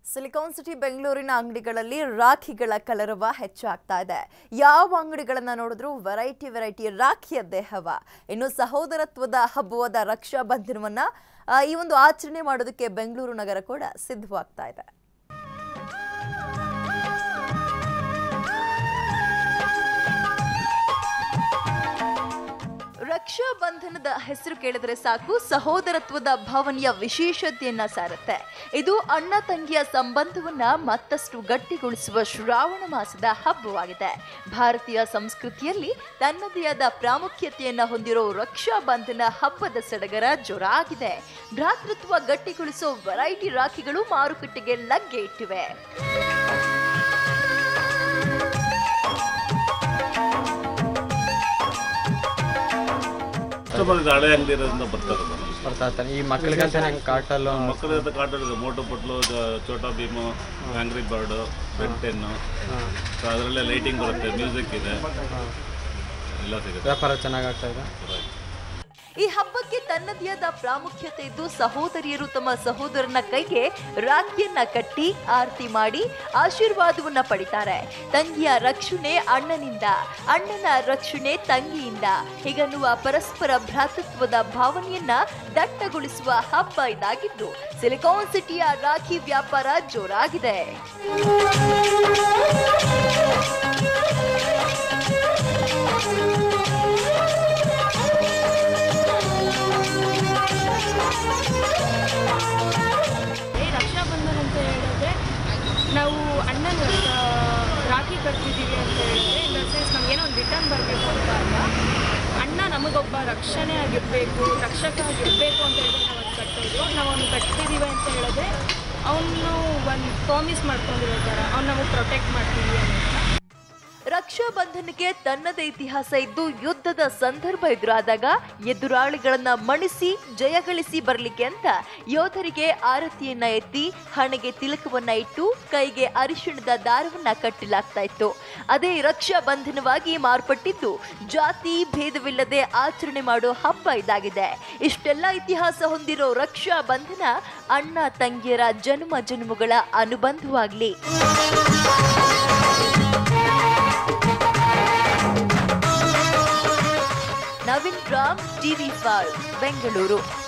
Silicon city ಬೆಂಗಳೂರಿನ ಅಂಗಡಿಗಳಲ್ಲಿ ರಾಖಿಗಳ ಕಲರವ ಹೆಚ್ಚಾಗ್ತಾ ಇದೆ ಯಾವ ಅಂಗಡಿಗಳನ್ನ ನೋಡಿದ್ರು ವೆರೈಟಿ ವೆರೈಟಿ ರಾಖಿಯದ್ದೇ ಹವ ಇನ್ನು ಸಹೋದರತ್ವದ ಹಬ್ಬವಾದ ರಕ್ಷಾ ಬಂಧನವನ್ನ ಆ, ಈ ಒಂದು ಆಚರಣೆ ಮಾಡೋದಕ್ಕೆ ಬೆಂಗಳೂರು ನಗರ ಕೂಡ ಸಿದ್ಧವಾಗ್ತಾ ಇದೆ ರಕ್ಷಾ ಬಂಧನದ ಹೆಸರು ಕೇಳಿದ್ರೆ ಸಾಕು ಸಹೋದರತ್ವದ ಭಾವನೆಯ ವಿಶೇಷತೆಯನ್ನ ಸಾರುತ್ತೆ ಇದು ಅಣ್ಣ ತಂಗಿಯ ಸಂಬಂಧವನ್ನ ಮತ್ತಷ್ಟು ಗಟ್ಟಿಗೊಳಿಸುವ ಶ್ರಾವಣ ಮಾಸದ ಹಬ್ಬವಾಗಿದೆ ಭಾರತೀಯ ಸಂಸ್ಕೃತಿಯಲ್ಲಿ ತನ್ನದೇ ಆದ ಪ್ರಾಮುಖ್ಯತೆಯನ್ನ ಹೊಂದಿರೋ ರಕ್ಷಾ ಬಂಧನ ಹಬ್ಬದ ಸಡಗರ ಜೋರಾಗಿದೆ ಭ್ರಾತೃತ್ವ ಗಟ್ಟಿಗೊಳಿಸೋ ವೆರೈಟಿ ರಾಖಿಗಳು ಮಾರುಕಟ್ಟೆಗೆ ಲಗ್ಗೆ ಇಟ್ಟಿವೆ ಇಷ್ಟ ಬಂದಿದೆ ಹಳೆ ಅಂಗಡಿ ಇರೋದ್ರಿಂದ ಬರ್ತಾರೆ ಜನ. ಬರ್ತಾ ಇರ್ತಾರೆ ಈ ಮಕ್ಕಳಿಗಂತ ನಂಗೆ ಕಾರ್ಟಲ್ಲು ಮಕ್ಕಳ ಜೊತೆ ಕಾಟೋಡಿದೆ ಮೋಟು ಪಟ್ಲು ಜ- ಚೋಟಾ ಭೀಮು ಆಂಗ್ರಿ ಬರ್ಡು ಬೆಂಟೆನ್ನು ಸೊ ಅದರಲ್ಲೇ ಲೈಟಿಂಗ್ ಬರುತ್ತೆ ಮ್ಯೂಸಿಕ್ ಇದೆ ಎಲ್ಲ ಸಿಗುತ್ತೆ ವ್ಯಾಪಾರ ಚೆನ್ನಾಗಿ ಆಗ್ತಾ ಇದೆ ಈ ಹಬ್ಬಕ್ಕೆ ತನ್ನದೇ ಆದ ಪ್ರಾಮುಖ್ಯತೆ ಇದ್ದು ಸಹೋದರಿಯರು ತಮ್ಮ ಸಹೋದರನ ಕೈಗೆ ರಾಖಿಯನ್ನ ಕಟ್ಟಿ ಆರತಿ ಮಾಡಿ ಆಶೀರ್ವಾದವನ್ನ ಪಡಿತಾರೆ ತಂಗಿಯ ರಕ್ಷಣೆ ಅಣ್ಣನಿಂದ ಅಣ್ಣನ ರಕ್ಷಣೆ ತಂಗಿಯಿಂದ ಹೀಗನ್ನುವ ಪರಸ್ಪರ ಭ್ರಾತೃತ್ವದ ಭಾವನೆಯನ್ನ ದಟ್ಟಗೊಳಿಸುವ ಹಬ್ಬ ಇದಾಗಿದ್ದು ಸಿಲಿಕಾನ್ ಸಿಟಿಯ ರಾಖಿ ವ್ಯಾಪಾರ ಜೋರಾಗಿದೆ ಈ ರಕ್ಷಾಬಂಧನ ಅಂತ ಹೇಳಿದ್ರೆ ನಾವು ಅಣ್ಣನ ಆ, ರಾಖಿ ಕಟ್ತಿದ್ದೀವಿ ಅಂತ ಹೇಳಿದ್ರೆ ಇನ್ ದ ಸೆನ್ಸ್ ನಮಗೇನೋ ಒಂದು ರಿಟರ್ನ್ ಬರಬೇಕು ಅಂತ ಅಲ್ಲ ಅಣ್ಣ ನಮಗೊಬ್ಬ ರಕ್ಷಣೆ ಆಗಿರಬೇಕು ರಕ್ಷಕ ಆಗಿರಬೇಕು ಅಂತ ಹೇಳಿದ್ರೆ ನಾವು ಅದು ಕಟ್ಟೋದು ನಾವು ಅವ್ನು ಕಟ್ತಿದ್ದೀವಿ ಅಂತ ಹೇಳಿದ್ರೆ ಅವನು ಒಂದು ಪ್ರಾಮಿಸ್ ಮಾಡ್ಕೊಂಡಿರೋ ಥರ ಅವ್ನು ನಮಗೆ ಪ್ರೊಟೆಕ್ಟ್ ಮಾಡ್ತೀವಿ ಅಂತ ರಕ್ಷಾ ಬಂಧನಕ್ಕೆ ತನ್ನದೇ ಇತಿಹಾಸ ಇದ್ದು ಯುದ್ಧದ ಸಂದರ್ಭ ಎದುರಾದಾಗ ಎದುರಾಳಿಗಳನ್ನ ಮಣಿಸಿ ಜಯಗಳಿಸಿ ಬರಲಿಕ್ಕೆ ಅಂತ ಯೋಧರಿಗೆ ಆರತಿಯನ್ನ ಎತ್ತಿ ಹಣೆಗೆ ತಿಲಕವನ್ನ ಇಟ್ಟು ಕೈಗೆ ಅರಿಶಿಣದ ದಾರವನ್ನ ಕಟ್ಟಲಾಗ್ತಾ ಇತ್ತು ಅದೇ ರಕ್ಷಾ ಬಂಧನವಾಗಿ ಮಾರ್ಪಟ್ಟಿದ್ದು ಜಾತಿ ಭೇದವಿಲ್ಲದೆ ಆಚರಣೆ ಮಾಡೋ ಹಬ್ಬ ಇದಾಗಿದೆ ಇಷ್ಟೆಲ್ಲ ಇತಿಹಾಸ ಹೊಂದಿರೋ ರಕ್ಷಾ ಬಂಧನ ಅಣ್ಣ ತಂಗಿಯರ ಜನ್ಮ ಜನ್ಮಗಳ ಅನುಬಂಧವಾಗ್ಲಿ ನವೀನ್ ರಾಮ್ ಟಿವಿ ಫೈವ್ ಬೆಂಗಳೂರು